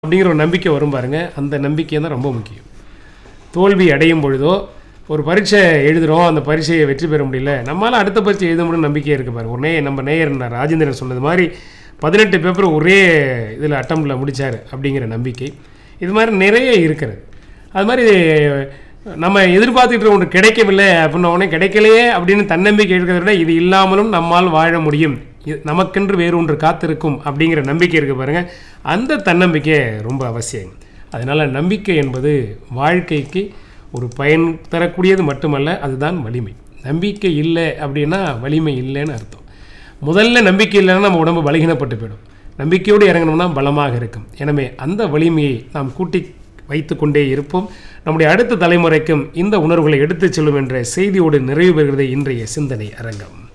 அப்படிங்கிற ஒரு நம்பிக்கை வரும் பாருங்க அந்த நம்பிக்கை தான் ரொம்ப முக்கியம் தோல்வி அடையும் பொழுதோ ஒரு பரீட்சை எழுதுகிறோம் அந்த பரீட்சையை வெற்றி பெற முடியல நம்மளால் அடுத்த பரீட்சை எழுத முடியும் நம்பிக்கை இருக்கு பாருங்க உடனே நம்ம நேயர் நான் ராஜேந்திரன் சொன்னது மாதிரி பதினெட்டு பேப்பர் ஒரே இதில் அட்டம்ப்டில் முடிச்சார் அப்படிங்கிற நம்பிக்கை இது மாதிரி நிறைய இருக்கிறது அது மாதிரி நம்ம எதிர்பார்த்துட்டு ஒன்று கிடைக்கவில்லை அப்படின்ன உடனே கிடைக்கலையே அப்படின்னு தன்னம்பிக்கை இருக்கிறத விட இது இல்லாமலும் நம்மால் வாழ முடியும் இது நமக்கென்று வேறு ஒன்று காத்திருக்கும் அப்படிங்கிற நம்பிக்கை இருக்கு பாருங்க அந்த தன்னம்பிக்கை ரொம்ப அவசியம் அதனால் நம்பிக்கை என்பது வாழ்க்கைக்கு ஒரு பயன் தரக்கூடியது மட்டுமல்ல அதுதான் வலிமை நம்பிக்கை இல்லை அப்படின்னா வலிமை இல்லைன்னு அர்த்தம் முதல்ல நம்பிக்கை இல்லைன்னா நம்ம உடம்பு பலகீனப்பட்டு போயிடும் நம்பிக்கையோடு இறங்கணும்னா பலமாக இருக்கும் எனவே அந்த வலிமையை நாம் கூட்டி வைத்து கொண்டே இருப்போம் நம்முடைய அடுத்த தலைமுறைக்கும் இந்த உணர்வுகளை எடுத்துச் செல்லும் என்ற செய்தியோடு நிறைவு பெறுகிறது இன்றைய சிந்தனை அரங்கம்